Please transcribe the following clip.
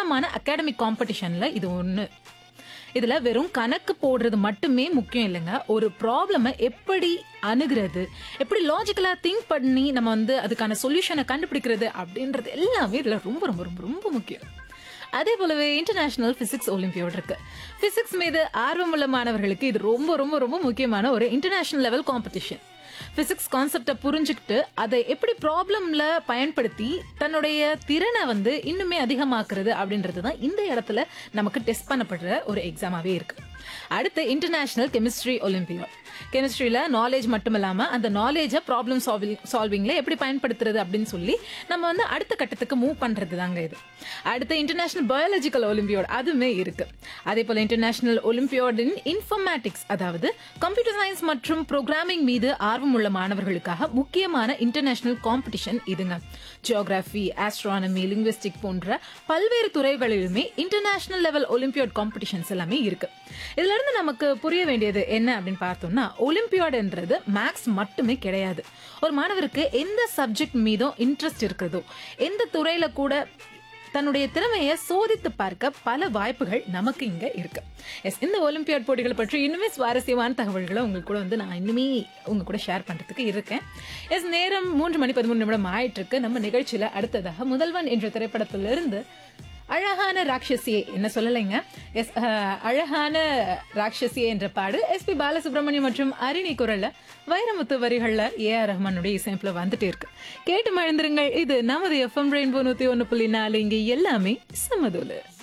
பிரபலமான அகாடமிக் காம்படிஷன்ல இது ஒன்று இதுல வெறும் கணக்கு போடுறது மட்டுமே முக்கியம் இல்லைங்க ஒரு ப்ராப்ளமை எப்படி அணுகிறது எப்படி லாஜிக்கலா திங்க் பண்ணி நம்ம வந்து அதுக்கான சொல்யூஷனை கண்டுபிடிக்கிறது அப்படின்றது எல்லாமே இதுல ரொம்ப ரொம்ப ரொம்ப ரொம்ப முக்கியம் அதே போலவே இன்டர்நேஷனல் பிசிக்ஸ் ஒலிம்பியோட் இருக்கு பிசிக்ஸ் மீது ஆர்வமுள்ள மாணவர்களுக்கு இது ரொம்ப ரொம்ப ரொம்ப முக்கியமான ஒரு இன்டர்நேஷனல் லெவல் காம்படிஷன் பிசிக்ஸ் கான்செப்டை புரிஞ்சுக்கிட்டு அதை எப்படி ப்ராப்ளம்ல பயன்படுத்தி தன்னுடைய திறனை வந்து இன்னுமே அதிகமாக்குறது அப்படின்றது தான் இந்த இடத்துல நமக்கு டெஸ்ட் பண்ணப்படுற ஒரு எக்ஸாமாவே இருக்கு அடுத்து இன்டர்நேஷனல் கெமிஸ்ட்ரி ஒலிம்பியாட் கெமிஸ்ட்ரியில் நாலேஜ் மட்டும் இல்லாமல் அந்த நாலேஜை ப்ராப்ளம் சால்விங் சால்விங்கில் எப்படி பயன்படுத்துறது அப்படின்னு சொல்லி நம்ம வந்து அடுத்த கட்டத்துக்கு மூவ் பண்ணுறது தாங்க இது அடுத்து இன்டர்நேஷனல் பயாலஜிக்கல் ஒலிம்பியோட் அதுவுமே இருக்கு அதே போல் இன்டர்நேஷனல் ஒலிம்பியோடின் இன்ஃபர்மேட்டிக்ஸ் அதாவது கம்ப்யூட்டர் சயின்ஸ் மற்றும் ப்ரோக்ராமிங் மீது ஆர்வம் உள்ள மாணவர்களுக்காக முக்கியமான இன்டர்நேஷனல் காம்படிஷன் இதுங்க ஜியோகிராஃபி ஆஸ்ட்ரானமி லிங்குவிஸ்டிக் போன்ற பல்வேறு துறைகளிலுமே இன்டர்நேஷனல் லெவல் ஒலிம்பியாட் காம்படிஷன்ஸ் எல்லாமே இருக்கு இதுல இருந்து நமக்கு புரிய வேண்டியது என்ன அப்படின்னு பார்த்தோம்னா ஒலிம்பியாடுன்றது மேக்ஸ் மட்டுமே கிடையாது ஒரு மாணவருக்கு எந்த சப்ஜெக்ட் மீதும் இன்ட்ரெஸ்ட் இருக்கிறதோ எந்த துறையில கூட தன்னுடைய திறமையை சோதித்து பார்க்க பல வாய்ப்புகள் நமக்கு இங்க இருக்கு எஸ் இந்த ஒலிம்பியாட் போட்டிகளை பற்றி இன்னுமே சுவாரஸ்யமான தகவல்களை உங்களுக்கு கூட வந்து நான் இன்னுமே உங்க கூட ஷேர் பண்றதுக்கு இருக்கேன் எஸ் நேரம் மூன்று மணி பதிமூணு நிமிடம் ஆயிட்டு இருக்கு நம்ம நிகழ்ச்சியில அடுத்ததாக முதல்வன் என்ற திரைப்படத்திலிருந்து அழகான ராட்சசியே என்ன சொல்லலைங்க எஸ் அஹ், அழகான ராட்சசியே என்ற பாடு எஸ்பி பாலசுப்ரமணியம் மற்றும் அரிணி குரல்ல வைரமுத்து வரிகள்ல ஏ ஆர் ரஹ்மானுடைய இசையமைப்புல வந்துட்டே இருக்கு கேட்டு மழுந்திருங்கள் இது நமது எஃப்எம் ரெயின்போ நூத்தி ஒன்று புள்ளி நாலு இங்க எல்லாமே சமதூலு